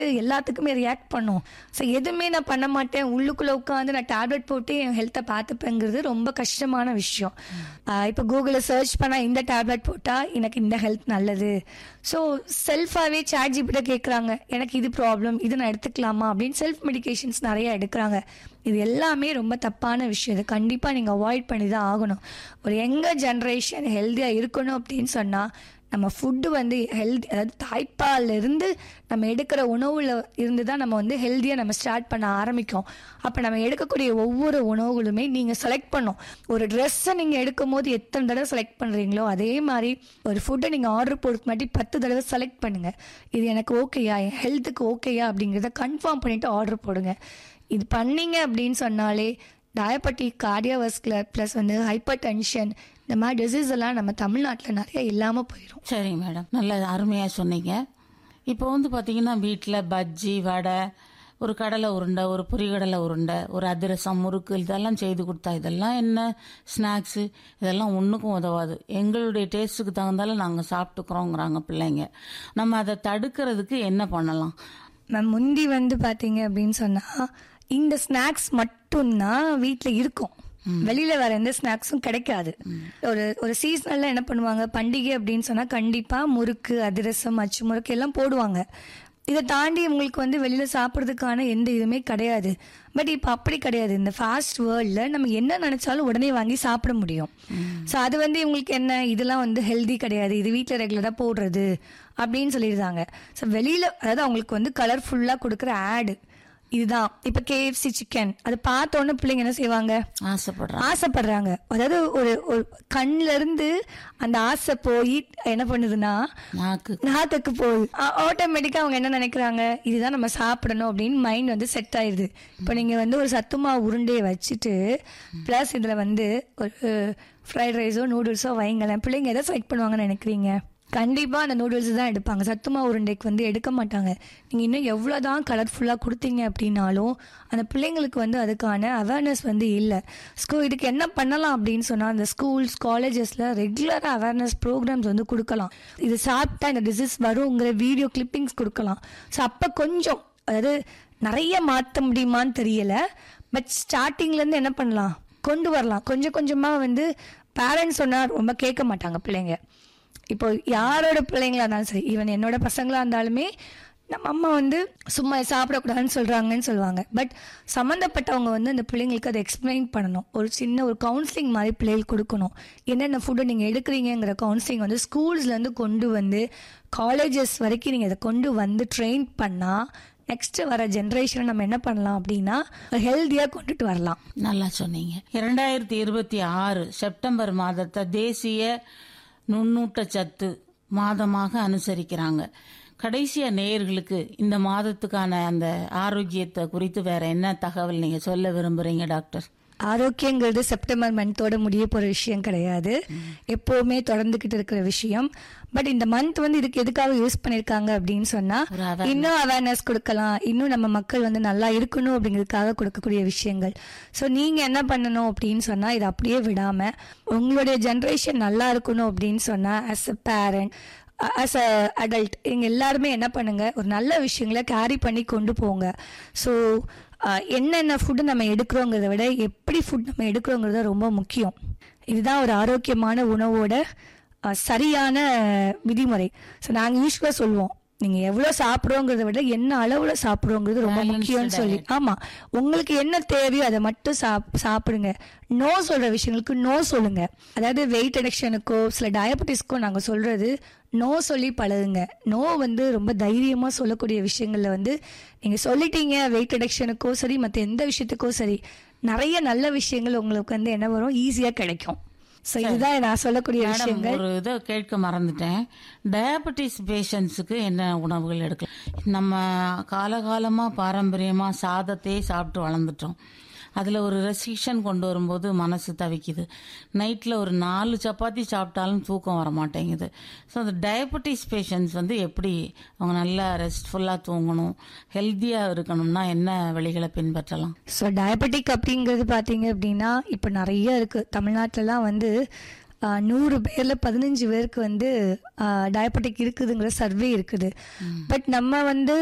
எல்லாத்துக்குமே ரியாக்ட் பண்ணும் ஸோ எதுவுமே நான் பண்ண மாட்டேன் உள்ளுக்குள்ளே உட்காந்து நான் டேப்லெட் போட்டு என் ஹெல்த்தை பார்த்துப்பேங்கிறது ரொம்ப கஷ்டமான விஷயம் இப்போ கூகுளில் சர்ச் பண்ணால் இந்த டேப்லெட் போட்டால் எனக்கு இந்த ஹெல்த் நல்லது ஸோ செல்ஃபாகவே சேட் ஜிபிட்ட கேட்குறாங்க எனக்கு இது ப்ராப்ளம் இது நான் எடுத்துக்கலாமா அப்படின்னு செல்ஃப் மெடிகேஷன்ஸ் நிறைய எடுக்கிறாங்க இது எல்லாமே ரொம்ப தப்பான விஷயம் இது கண்டிப்பாக நீங்கள் அவாய்ட் பண்ணி தான் ஆகணும் ஒரு யங்கர் ஜென்ரேஷன் ஹெல்த்தியாக இருக்கணும் அப்படின்னு சொன்னால் நம்ம ஃபுட்டு வந்து ஹெல்தி அதாவது தாய்ப்பால்ல இருந்து நம்ம எடுக்கிற உணவுல இருந்து தான் நம்ம வந்து ஹெல்த்தியாக நம்ம ஸ்டார்ட் பண்ண ஆரம்பிக்கும் அப்போ நம்ம எடுக்கக்கூடிய ஒவ்வொரு உணவுகளுமே நீங்கள் செலக்ட் பண்ணும் ஒரு ட்ரெஸ்ஸை நீங்கள் எடுக்கும் போது எத்தனை தடவை செலக்ட் பண்ணுறீங்களோ அதே மாதிரி ஒரு ஃபுட்டை நீங்கள் ஆர்டர் போடுறதுக்கு மாட்டி பத்து தடவை செலக்ட் பண்ணுங்கள் இது எனக்கு ஓகேயா என் ஹெல்த்துக்கு ஓகேயா அப்படிங்கிறத கன்ஃபார்ம் பண்ணிவிட்டு ஆர்டர் போடுங்க இது பண்ணீங்க அப்படின்னு சொன்னாலே டயபெட்டிக் கார்டியோவஸ்குலர் ப்ளஸ் வந்து ஹைப்பர் டென்ஷன் இந்த மாதிரி டிசீஸ் எல்லாம் நம்ம தமிழ்நாட்டில் நிறைய இல்லாமல் போயிடும் சரிங்க மேடம் நல்ல அருமையாக சொன்னீங்க இப்போ வந்து பார்த்தீங்கன்னா வீட்டில் பஜ்ஜி வடை ஒரு கடலை உருண்டை ஒரு பொரிகடலை உருண்டை ஒரு அதிரசம் முறுக்கு இதெல்லாம் செய்து கொடுத்தா இதெல்லாம் என்ன ஸ்நாக்ஸு இதெல்லாம் ஒன்றுக்கும் உதவாது எங்களுடைய டேஸ்ட்டுக்கு தகுந்தாலும் நாங்கள் சாப்பிட்டுக்கிறோங்கிறாங்க பிள்ளைங்க நம்ம அதை தடுக்கிறதுக்கு என்ன பண்ணலாம் மேம் முந்தி வந்து பார்த்தீங்க அப்படின்னு சொன்னால் இந்த ஸ்நாக்ஸ் மட்டும்தான் வீட்டில் இருக்கும் வெளியில வேற எந்த ஸ்நாக்ஸும் கிடைக்காது ஒரு ஒரு சீசனல்ல என்ன பண்ணுவாங்க பண்டிகை அப்படின்னு சொன்னா கண்டிப்பா முறுக்கு அதிரசம் அச்சு முறுக்கு எல்லாம் போடுவாங்க இதை தாண்டி உங்களுக்கு வந்து வெளியில சாப்பிட்றதுக்கான எந்த இதுவுமே கிடையாது பட் இப்போ அப்படி கிடையாது இந்த ஃபாஸ்ட் வேர்ல்டில் நம்ம என்ன நினைச்சாலும் உடனே வாங்கி சாப்பிட முடியும் ஸோ அது வந்து இவங்களுக்கு என்ன இதெல்லாம் வந்து ஹெல்தி கிடையாது இது வீட்டில் ரெகுலராக போடுறது அப்படின்னு சொல்லிடுறாங்க ஸோ வெளியில அதாவது அவங்களுக்கு வந்து கலர்ஃபுல்லாக கொடுக்குற ஆடு இதுதான் இப்போ கேஎஃப்சி சிக்கன் அது பார்த்த உடனே பிள்ளைங்க என்ன செய்வாங்க ஆசைப்படுறேன் ஆசைப்படுறாங்க அதாவது ஒரு ஒரு கண்ணுல இருந்து அந்த ஆசை போய் என்ன பண்ணுதுன்னா நாக்கு நாக்குக்கு போகுது ஆட்டோமேட்டிக்கா அவங்க என்ன நினைக்கிறாங்க இதுதான் நம்ம சாப்பிடணும் அப்படின்னு மைண்ட் வந்து செட் ஆயிடுது இப்போ நீங்க வந்து ஒரு சத்துமா உருண்டையை வச்சுட்டு ப்ளஸ் இதுல வந்து ஒரு ஃப்ரைட் ரைஸோ நூடுல்ஸோ வைங்களேன் பிள்ளைங்க எதை செலக்ட் பண்ணுவாங்கன்னு நினைக்கிறீங்க கண்டிப்பா அந்த நூடுல்ஸ் தான் எடுப்பாங்க சத்துமா உருண்டைக்கு வந்து எடுக்க மாட்டாங்க நீங்க இன்னும் எவ்வளவுதான் கலர்ஃபுல்லா கொடுத்தீங்க அப்படின்னாலும் அந்த பிள்ளைங்களுக்கு வந்து அதுக்கான அவேர்னஸ் வந்து இல்லை ஸ்கூ இதுக்கு என்ன பண்ணலாம் அப்படின்னு சொன்னா அந்த ஸ்கூல்ஸ் காலேஜஸ்ல ரெகுலரா அவேர்னஸ் ப்ரோக்ராம்ஸ் வந்து கொடுக்கலாம் இது சாப்பிட்டா இந்த டிசீஸ் வருங்கிற வீடியோ கிளிப்பிங்ஸ் கொடுக்கலாம் ஸோ அப்போ கொஞ்சம் அதாவது நிறைய மாற்ற முடியுமான்னு தெரியல பட் ஸ்டார்டிங்லேருந்து என்ன பண்ணலாம் கொண்டு வரலாம் கொஞ்சம் கொஞ்சமாக வந்து பேரண்ட்ஸ் சொன்னால் ரொம்ப கேட்க மாட்டாங்க பிள்ளைங்க இப்போ யாரோட பிள்ளைங்களா இருந்தாலும் சரி ஈவன் என்னோட பசங்களா இருந்தாலுமே நம்ம அம்மா வந்து சும்மா சாப்பிடக்கூடாதுன்னு சொல்றாங்கன்னு சொல்லுவாங்க பட் சம்மந்தப்பட்டவங்க வந்து அந்த பிள்ளைங்களுக்கு அதை எக்ஸ்பிளைன் பண்ணணும் ஒரு சின்ன ஒரு கவுன்சிலிங் மாதிரி பிள்ளைகளுக்கு கொடுக்கணும் என்னென்ன ஃபுட்டை நீங்கள் எடுக்கிறீங்கிற கவுன்சிலிங் வந்து ஸ்கூல்ஸ்லேருந்து கொண்டு வந்து காலேஜஸ் வரைக்கும் நீங்கள் இதை கொண்டு வந்து ட்ரெயின் பண்ணால் நெக்ஸ்ட் வர ஜென்ரேஷனை நம்ம என்ன பண்ணலாம் அப்படின்னா ஹெல்த்தியாக கொண்டுட்டு வரலாம் நல்லா சொன்னீங்க இரண்டாயிரத்தி இருபத்தி ஆறு செப்டம்பர் மாதத்தை தேசிய நுண்ணூட்டச்சத்து மாதமாக அனுசரிக்கிறாங்க கடைசியா நேயர்களுக்கு இந்த மாதத்துக்கான அந்த ஆரோக்கியத்தை குறித்து வேற என்ன தகவல் நீங்க சொல்ல விரும்புறீங்க டாக்டர் ஆரோக்கியங்கிறது செப்டம்பர் மந்தோட முடிய போற விஷயம் கிடையாது எப்பவுமே தொடர்ந்துகிட்டு இருக்கிற விஷயம் பட் இந்த மந்த் வந்து இதுக்கு எதுக்காக யூஸ் பண்ணிருக்காங்க அப்படின்னு சொன்னா ஒரு awareness. இன்னும் அவேர்னஸ் கொடுக்கலாம் இன்னும் நம்ம மக்கள் வந்து நல்லா இருக்கணும் அப்படிங்கிறதுக்காக கொடுக்கக்கூடிய விஷயங்கள் ஸோ நீங்க என்ன பண்ணணும் அப்படின்னு சொன்னா இதை அப்படியே விடாம உங்களுடைய ஜென்ரேஷன் நல்லா இருக்கணும் அப்படின்னு சொன்னா as a parent as a adult எங்க எல்லாருமே என்ன பண்ணுங்க ஒரு நல்ல விஷயங்களை கேரி பண்ணி கொண்டு போங்க ஸோ என்னென்ன ஃபுட்டு நம்ம எடுக்கிறோங்கிறத விட எப்படி ஃபுட் நம்ம எடுக்கிறோங்கிறது ரொம்ப முக்கியம் இதுதான் ஒரு ஆரோக்கியமான உணவோட அஹ், சரியான விதிமுறை ஸோ நாங்கள் யூஸ்வலாக சொல்லுவோம் நீங்கள் எவ்வளோ சாப்பிட்றோங்கிறத விட என்ன அளவில் சாப்பிட்றோங்கிறது ரொம்ப Balanced முக்கியம்னு சொல்லி ஆமா உங்களுக்கு என்ன தேவையோ அதை மட்டும் சாப் சாப்பிடுங்க நோ சொல்ற விஷயங்களுக்கு நோ சொல்லுங்க அதாவது வெயிட் அடிக்ஷனுக்கோ சில டயபெட்டிஸ்க்கோ நாங்க சொல்றது நோ சொல்லி பழகுங்க நோ வந்து ரொம்ப தைரியமா சொல்லக்கூடிய விஷயங்கள்ல வந்து நீங்க சொல்லிட்டீங்க வெயிட் அடிக்ஷனுக்கோ சரி மற்ற எந்த விஷயத்துக்கோ சரி நிறைய நல்ல விஷயங்கள் உங்களுக்கு வந்து என்ன வரும் ஈஸியா கிடைக்கும் ஸோ இதுதான் நான் சொல்லக்கூடிய மேடம் விஷயங்கள் ஒரு இதை கேட்க மறந்துட்டேன் டயபெட்டிஸ் பேஷண்ட்ஸுக்கு என்ன உணவுகள் எடுக்கலாம் நம்ம காலகாலமா பாரம்பரியமா சாதத்தையே சாப்பிட்டு வளர்ந்துட்டோம் அதில் ஒரு ரெஸ்ட்ரிக்ஷன் கொண்டு வரும்போது மனசு தவிக்குது நைட்டில் ஒரு நாலு சப்பாத்தி சாப்பிட்டாலும் தூக்கம் வர மாட்டேங்குது ஸோ அந்த டயபெட்டிஸ் பேஷண்ட்ஸ் வந்து எப்படி அவங்க நல்லா ரெஸ்ட்ஃபுல்லாக தூங்கணும் ஹெல்த்தியாக இருக்கணும்னா என்ன வழிகளை பின்பற்றலாம் ஸோ டயபெட்டிக் அப்படிங்கிறது பார்த்தீங்க அப்படின்னா இப்போ நிறைய இருக்கு தமிழ்நாட்டிலலாம் வந்து ஆஹ், நூறு பேர்ல பதினஞ்சு பேருக்கு வந்து டயபெட்டிக் இருக்குதுங்கிற சர்வே இருக்குது பட் நம்ம வந்து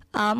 ஆ,